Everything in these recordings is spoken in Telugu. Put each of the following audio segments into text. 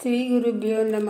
శ్రీ గురుభ్యో నమ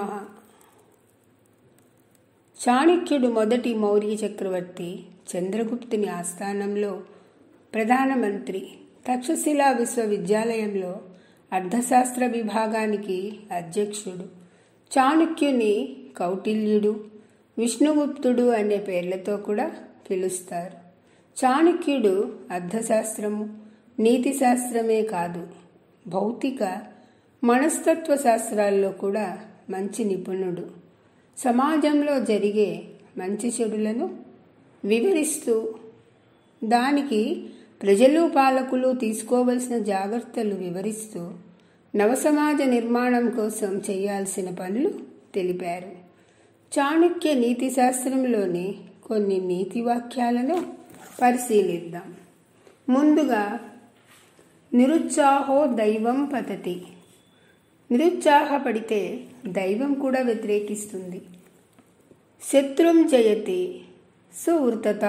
చాణక్యుడు మొదటి మౌర్య చక్రవర్తి చంద్రగుప్తుని ఆస్థానంలో ప్రధానమంత్రి తక్షశిలా విశ్వవిద్యాలయంలో అర్థశాస్త్ర విభాగానికి అధ్యక్షుడు చాణక్యుని కౌటిల్యుడు విష్ణుగుప్తుడు అనే పేర్లతో కూడా పిలుస్తారు చాణక్యుడు అర్థశాస్త్రము నీతి శాస్త్రమే కాదు భౌతిక మనస్తత్వ శాస్త్రాల్లో కూడా మంచి నిపుణుడు సమాజంలో జరిగే మంచి చెడులను వివరిస్తూ దానికి ప్రజలు పాలకులు తీసుకోవలసిన జాగ్రత్తలు వివరిస్తూ నవసమాజ నిర్మాణం కోసం చేయాల్సిన పనులు తెలిపారు చాణక్య నీతి శాస్త్రంలోని కొన్ని నీతి వాక్యాలను పరిశీలిద్దాం ముందుగా నిరుత్సాహో దైవం పతతి నిరుత్సాహపడితే దైవం కూడా వ్యతిరేకిస్తుంది శత్రుం జయతి సువృతత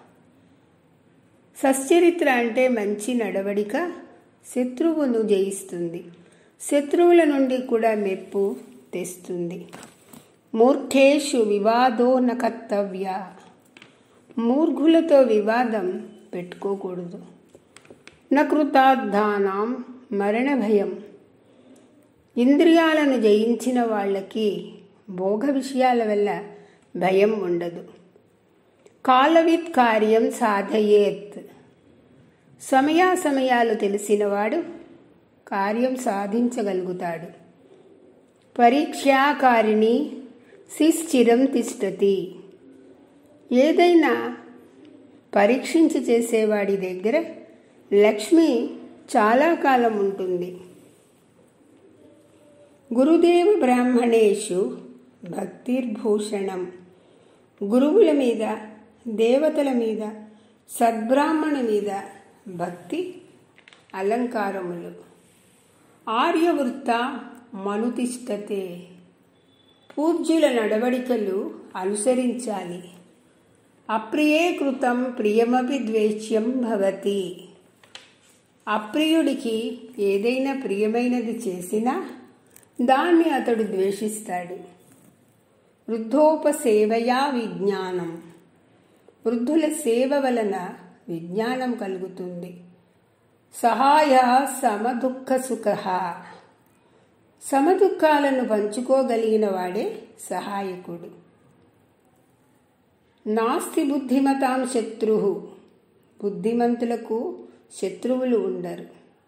సశ్చరిత్ర అంటే మంచి నడవడిక శత్రువును జయిస్తుంది శత్రువుల నుండి కూడా మెప్పు తెస్తుంది మూర్ఖేషు వివాదో న కర్తవ్య మూర్ఘులతో వివాదం పెట్టుకోకూడదు నకృతార్థానం మరణ భయం ఇంద్రియాలను జయించిన వాళ్ళకి భోగ విషయాల వల్ల భయం ఉండదు కాలవిత్ కార్యం సాధయేత్ సమయాసమయాలు తెలిసినవాడు కార్యం సాధించగలుగుతాడు పరీక్షాకారిణి శిశ్చిరం తిష్టతి ఏదైనా పరీక్షించి చేసేవాడి దగ్గర లక్ష్మి చాలా కాలం ఉంటుంది గురుదేవ బ్రాహ్మణేషు భక్తిర్భూషణం గురువుల మీద దేవతల మీద సద్బ్రాహ్మణ మీద భక్తి అలంకారములు ఆర్యవృత్త మనుతిష్టతే పూజ్యుల నడవడికలు అనుసరించాలి అప్రియే కృతం ప్రియమపి ద్వేష్యం భవతి అప్రియుడికి ఏదైనా ప్రియమైనది చేసినా దాన్ని అతడు ద్వేషిస్తాడు వృద్ధోపసేవయా విజ్ఞానం వృద్ధుల సేవ వలన విజ్ఞానం కలుగుతుంది సహాయ సమదుఃఖ సుఖ సమదుఖాలను పంచుకోగలిగిన వాడే సహాయకుడు నాస్తి బుద్ధిమతాం శత్రు బుద్ధిమంతులకు శత్రువులు ఉండరు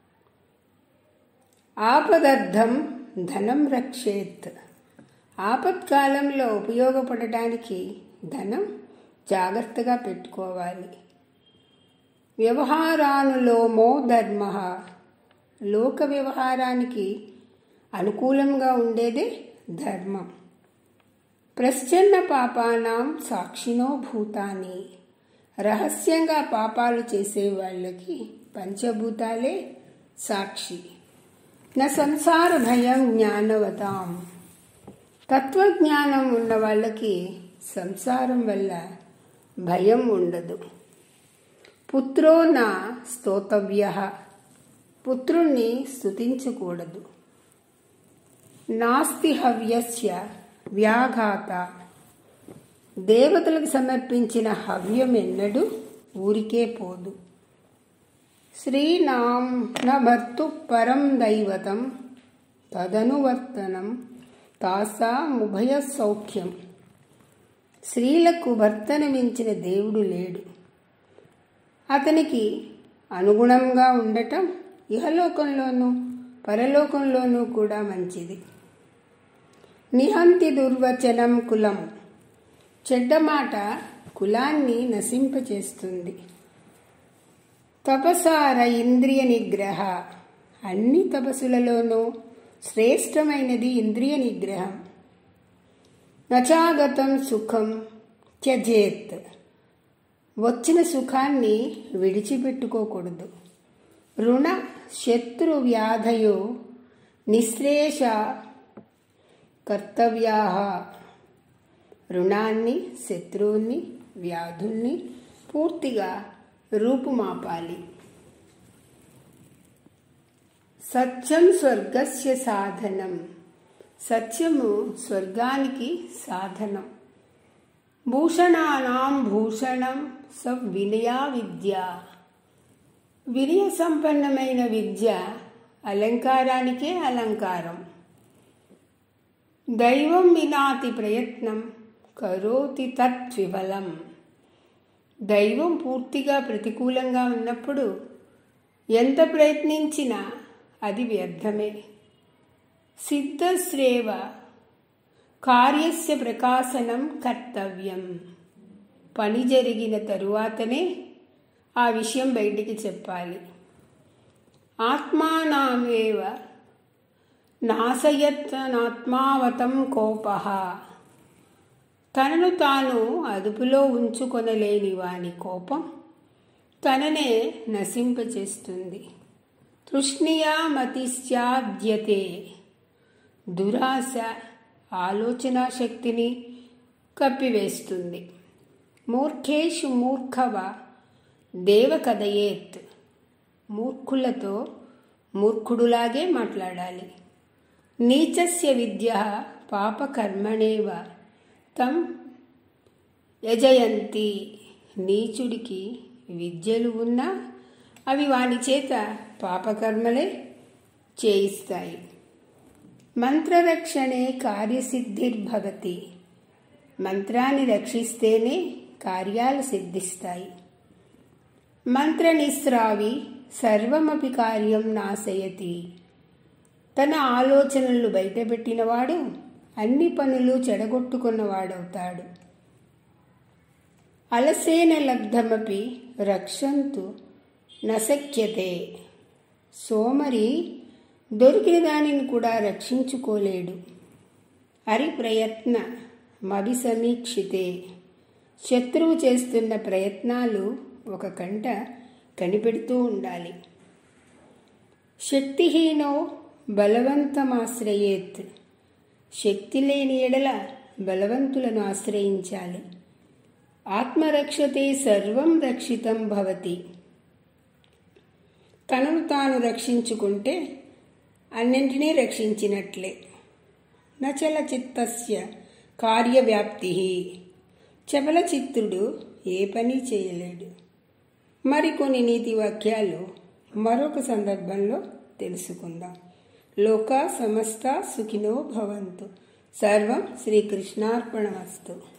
ఆపదర్థం ధనం రక్షేత్ ఆపత్కాలంలో ఉపయోగపడటానికి ధనం జాగ్రత్తగా పెట్టుకోవాలి వ్యవహారానులోమో ధర్మ లోక వ్యవహారానికి అనుకూలంగా ఉండేదే ధర్మం ప్రశ్చన్న పాపానాం సాక్షినో భూతాని రహస్యంగా పాపాలు చేసే వాళ్ళకి పంచభూతాలే సాక్షి నా సంసార భయం జ్ఞానవతాం తత్వజ్ఞానం ఉన్న వాళ్ళకి సంసారం వల్ల భయం ఉండదు పుత్రో నా స్తోతవ్య పుత్రుణ్ణి స్తుతించకూడదు నాస్తి హవ్యస్య వ్యాఘాత దేవతలకు సమర్పించిన హవ్యం ఎన్నడూ ఊరికే పోదు శ్రీనాం నభర్తు పరం దైవతం తదనువర్తనం తాసాముభయ సౌఖ్యం స్త్రీలకు భర్తను మించిన దేవుడు లేడు అతనికి అనుగుణంగా ఉండటం ఇహలోకంలోనూ పరలోకంలోనూ కూడా మంచిది నిహంతి దుర్వచనం కులం చెడ్డ మాట కులాన్ని నశింపచేస్తుంది తపసార ఇంద్రియ నిగ్రహ అన్ని తపస్సులలోనూ శ్రేష్టమైనది ఇంద్రియ నిగ్రహం నచాగతం సుఖం త్యజేత్ వచ్చిన సుఖాన్ని విడిచిపెట్టుకోకూడదు రుణ శత్రు వ్యాధయో నిశ్రేష కర్తవ్యా రుణాన్ని శత్రువుని వ్యాధుల్ని పూర్తిగా రూపుమాపాలి సత్యం స్వర్గస్య సాధనం సత్యము స్వర్గానికి సాధనం భూషణానాం భూషణం స వినయా విద్య వినయ సంపన్నమైన విద్య అలంకారానికే అలంకారం దైవం వినాతి ప్రయత్నం కరోతి తత్విఫలం దైవం పూర్తిగా ప్రతికూలంగా ఉన్నప్పుడు ఎంత ప్రయత్నించినా అది వ్యర్థమే సిద్ధశ్రేవ కార్యస్య ప్రకాశనం కర్తవ్యం పని జరిగిన తరువాతనే ఆ విషయం బయటికి చెప్పాలి ఆత్మానామేవ నాశయత్నాత్మావతం కోప తనను తాను అదుపులో ఉంచుకొనలేని వాని కోపం తననే నశింపచేస్తుంది తృష్ణియా మతిశ్చాద్యతే దురాశ ఆలోచన శక్తిని కప్పివేస్తుంది మూర్ఖేషు మూర్ఖవ దేవ కథయేత్ మూర్ఖులతో మూర్ఖుడులాగే మాట్లాడాలి నీచస్య విద్య పాపకర్మణేవ తం యజయంతి నీచుడికి విద్యలు ఉన్నా అవి వాని చేత పాపకర్మలే చేయిస్తాయి మంత్రరక్షణే కార్యసిద్ధిర్భవతి మంత్రాన్ని రక్షిస్తేనే కార్యాలు సిద్ధిస్తాయి మంత్రనిస్రావి సర్వమపి కార్యం నాశయతి తన ఆలోచనలు బయటపెట్టినవాడు అన్ని పనులు చెడగొట్టుకున్నవాడవుతాడు అలసేన లబ్ధమపి రక్షంతు నశక్యతే సోమరి దొరికిన దానిని కూడా రక్షించుకోలేడు హరి ప్రయత్న మవి సమీక్షితే శత్రువు చేస్తున్న ప్రయత్నాలు ఒక కంట కనిపెడుతూ ఉండాలి శక్తిహీనో బలవంతమాశ్రయేత్ శక్తి లేని ఎడల బలవంతులను ఆశ్రయించాలి ఆత్మరక్షతే సర్వం రక్షితం భవతి తనను తాను రక్షించుకుంటే అన్నింటినీ రక్షించినట్లే నచల చిత్తస్య కార్యవ్యాప్తి చపల చిత్తుడు ఏ పని చేయలేడు మరికొన్ని నీతి వాక్యాలు మరొక సందర్భంలో తెలుసుకుందాం లోక సమస్త సుఖినో భవంతు సర్వం శ్రీకృష్ణార్పణమస్తు